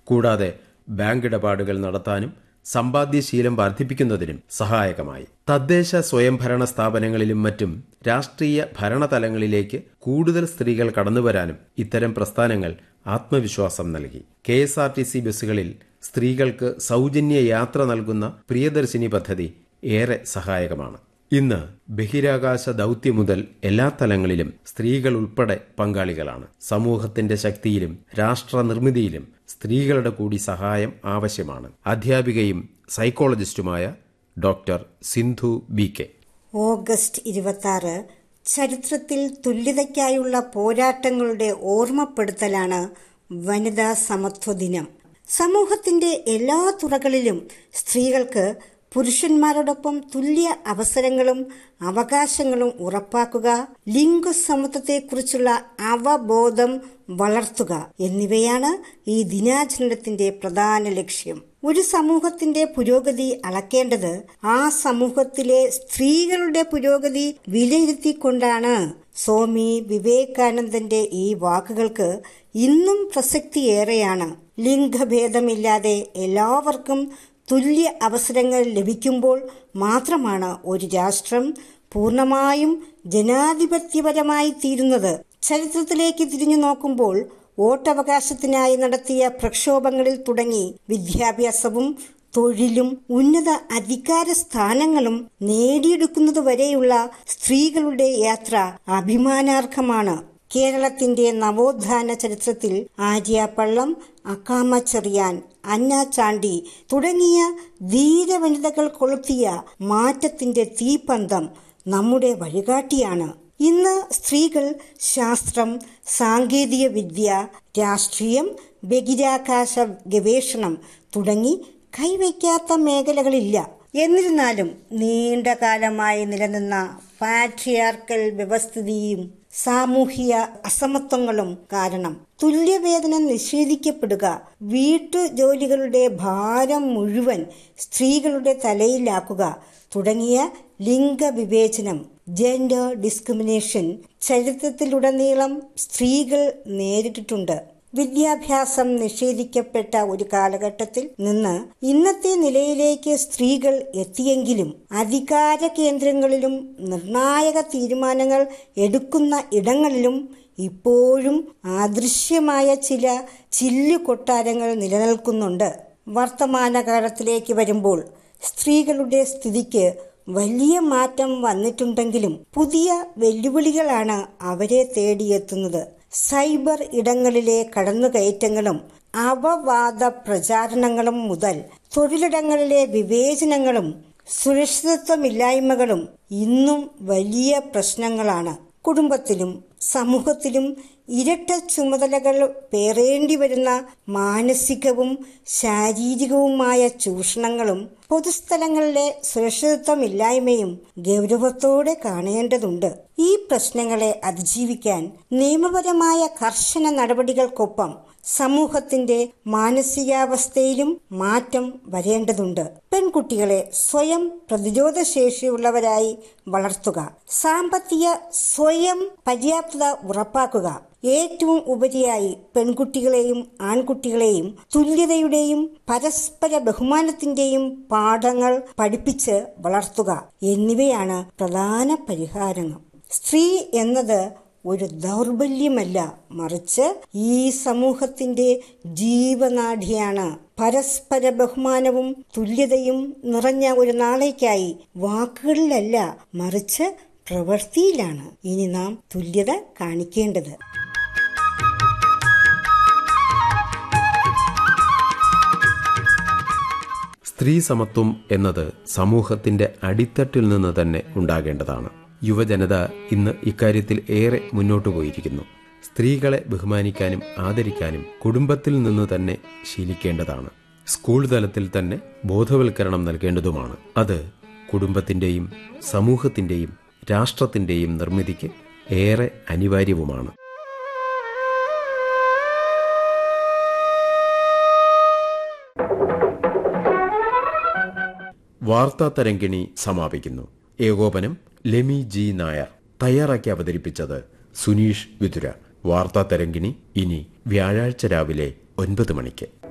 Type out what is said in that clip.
കൂടാതെ ബാങ്ക് ഇടപാടുകൾ നടത്താനും സമ്പാദ്യശീലം വർദ്ധിപ്പിക്കുന്നതിനും സഹായകമായി തദ്ദേശ സ്വയംഭരണ സ്ഥാപനങ്ങളിലും മറ്റും രാഷ്ട്രീയ ഭരണതലങ്ങളിലേക്ക് കൂടുതൽ സ്ത്രീകൾ കടന്നുവരാനും ഇത്തരം പ്രസ്ഥാനങ്ങൾ ആത്മവിശ്വാസം നൽകി K S R T C ബസ്സുകളിൽ സ്ത്രീകൾക്ക് സൗജന്യ യാത്ര നൽകുന്ന പ്രിയദർശിനി പദ്ധതി ഏറെ സഹായകമാണ് ഇന്ന് ബഹിരാകാശ ദൗത്യം മുതൽ എല്ലാ തലങ്ങളിലും സ്ത്രീകൾ ഉൾപ്പെടെ പങ്കാളികളാണ് സമൂഹത്തിന്റെ ശക്തിയിലും രാഷ്ട്ര നിർമ്മിതിയിലും സ്ത്രീകളുടെ കൂടി സഹായം ആവശ്യമാണ് അധ്യാപികയും സൈക്കോളജിസ്റ്റുമായ doctor Sindhu B K August ഇരുപത്തി ചരിത്രത്തിൽ തുല്യതയ്ക്കായുള്ള പോരാട്ടങ്ങളുടെ ഓർമ്മപ്പെടുത്തലാണ് വനിതാ സമത്വ ദിനം സമൂഹത്തിന്റെ എല്ലാ തുറകളിലും സ്ത്രീകൾക്ക് പുരുഷന്മാരോടൊപ്പം തുല്യ അവസരങ്ങളും അവകാശങ്ങളും ഉറപ്പാക്കുക ലിംഗസമത്വത്തെക്കുറിച്ചുള്ള അവബോധം വളർത്തുക എന്നിവയാണ് ഈ ദിനാചരണത്തിന്റെ പ്രധാന ലക്ഷ്യം ഒരു സമൂഹത്തിന്റെ പുരോഗതി അളക്കേണ്ടത് ആ സമൂഹത്തിലെ സ്ത്രീകളുടെ പുരോഗതി വിലയിരുത്തിക്കൊണ്ടാണ് സ്വാമി വിവേകാനന്ദന്റെ ഈ വാക്കുകൾക്ക് ഇന്നും പ്രസക്തിയേറെയാണ് ലിംഗഭേദമില്ലാതെ എല്ലാവർക്കും തുല്യ അവസരങ്ങൾ ലഭിക്കുമ്പോൾ മാത്രമാണ് ഒരു രാഷ്ട്രം പൂർണ്ണമായും ജനാധിപത്യപരമായി തീരുന്നത് ചരിത്രത്തിലേക്ക് തിരിഞ്ഞു നോക്കുമ്പോൾ വോട്ടവകാശത്തിനായി നടത്തിയ പ്രക്ഷോഭങ്ങളിൽ തുടങ്ങി വിദ്യാഭ്യാസവും തൊഴിലും ഉന്നത അധികാര സ്ഥാനങ്ങളും നേടിയെടുക്കുന്നതുവരെയുള്ള സ്ത്രീകളുടെ യാത്ര അഭിമാനാർഹമാണ് കേരളത്തിന്റെ നവോത്ഥാന ചരിത്രത്തിൽ ആര്യ പള്ളം അക്കാമ ചെറിയാൻ അന്ന ചാണ്ടി തുടങ്ങിയ ധീരവനിതകൾ കൊളുത്തിയ മാറ്റത്തിന്റെ തീപന്തം നമ്മുടെ വഴികാട്ടിയാണ് ഇന്ന് സ്ത്രീകൾ ശാസ്ത്രം സാങ്കേതിക വിദ്യ രാഷ്ട്രീയം ബഹിരാകാശ ഗവേഷണം തുടങ്ങി കൈവയ്ക്കാത്ത മേഖലകളില്ല എന്നിരുന്നാലും നീണ്ടകാലമായി നിലനിന്ന പാട്രിയാർക്കൽ വ്യവസ്ഥിതിയും സാമൂഹിക അസമത്വങ്ങളും കാരണം തുല്യവേതനം നിഷേധിക്കപ്പെടുക വീട്ടു ജോലികളുടെ ഭാരം മുഴുവൻ സ്ത്രീകളുടെ തലയിലാക്കുക തുടങ്ങിയ ലിംഗവിവേചനം ജെൻഡർ ഡിസ്ക്രിമിനേഷൻ ചരിത്രത്തിലുടനീളം സ്ത്രീകൾ നേരിട്ടിട്ടുണ്ട് വിദ്യാഭ്യാസം നിഷേധിക്കപ്പെട്ട ഒരു കാലഘട്ടത്തിൽ നിന്ന് ഇന്നത്തെ നിലയിലേക്ക് സ്ത്രീകൾ എത്തിയെങ്കിലും അധികാര കേന്ദ്രങ്ങളിലും നിർണായക തീരുമാനങ്ങൾ എടുക്കുന്ന ഇടങ്ങളിലും ഇപ്പോഴും അദൃശ്യമായ ചില ചില്ലു കൊട്ടാരങ്ങൾ നിലനിൽക്കുന്നുണ്ട് വർത്തമാനകാലത്തിലേക്ക് വരുമ്പോൾ സ്ത്രീകളുടെ സ്ഥിതിക്ക് വലിയ മാറ്റം വന്നിട്ടുണ്ടെങ്കിലും പുതിയ വെല്ലുവിളികളാണ് അവരെ തേടിയെത്തുന്നത് സൈബർ ഇടങ്ങളിലെ കടന്നുകയറ്റങ്ങളും അവവാദ പ്രചാരണങ്ങളും മുതൽ തൊഴിലിടങ്ങളിലെ വിവേചനങ്ങളും സുരക്ഷിതത്വമില്ലായ്മകളും ഇന്നും വലിയ പ്രശ്നങ്ങളാണ് കുടുംബത്തിലും സമൂഹത്തിലും ഇരട്ട ചുമതലകൾ പേറേണ്ടി വരുന്ന മാനസികവും ശാരീരികവുമായ ചൂഷണങ്ങളും പൊതുസ്ഥലങ്ങളിലെ സുരക്ഷിതത്വമില്ലായ്മയും ഗൗരവത്തോടെ കാണേണ്ടതുണ്ട് ഈ പ്രശ്നങ്ങളെ അതിജീവിക്കാൻ നിയമപരമായ കർശന നടപടികൾക്കൊപ്പം സമൂഹത്തിന്റെ മാനസികാവസ്ഥയിലും മാറ്റം വരേണ്ടതുണ്ട് പെൺകുട്ടികളെ സ്വയം പ്രതിരോധശേഷിയുള്ളവരായി വളർത്തുക സാമ്പത്തിക സ്വയം പര്യാപ്തത ഉറപ്പാക്കുക ഏറ്റവും ഉപരിയായി പെൺകുട്ടികളെയും ആൺകുട്ടികളെയും തുല്യതയുടെയും പരസ്പര ബഹുമാനത്തിന്റെയും പാഠങ്ങൾ പഠിപ്പിച്ച് വളർത്തുക എന്നിവയാണ് പ്രധാന പരിഹാരങ്ങൾ സ്ത്രീ എന്നത് ഒരു ദൗർബല്യമല്ല മറിച്ച് ഈ സമൂഹത്തിന്റെ ജീവനാഡിയാണ് പരസ്പര ബഹുമാനവും തുല്യതയും നിറഞ്ഞ ഒരു നാളേക്കായി വാക്കുകളിലല്ല മറിച്ച് പ്രവൃത്തിയിലാണ് ഇനി നാം തുല്യത കാണിക്കേണ്ടത് സ്ത്രീ സമത്വം എന്നത് സമൂഹത്തിന്റെ അടിത്തട്ടിൽ നിന്ന് തന്നെ ഉണ്ടാകേണ്ടതാണ് യുവജനത ഇന്ന് ഇക്കാര്യത്തിൽ ഏറെ മുന്നോട്ടു പോയിരിക്കുന്നു സ്ത്രീകളെ ബഹുമാനിക്കാനും ആദരിക്കാനും കുടുംബത്തിൽ നിന്ന് തന്നെ ശീലിക്കേണ്ടതാണ് സ്കൂൾ തലത്തിൽ തന്നെ ബോധവൽക്കരണം നൽകേണ്ടതുമാണ് അത് കുടുംബത്തിന്റെയും സമൂഹത്തിന്റെയും രാഷ്ട്രത്തിന്റെയും നിർമ്മിതിക്ക് ഏറെ അനിവാര്യവുമാണ് വാർത്താ തരംഗിണി സമാപിക്കുന്നു ഏകോപനം ലെമി ജി നായർ തയ്യാറാക്കി അവതരിപ്പിച്ചത് സുനീഷ് വിതുര വാർത്താ തരംഗിണി ഇനി വ്യാഴാഴ്ച രാവിലെ ഒൻപത് മണിക്ക്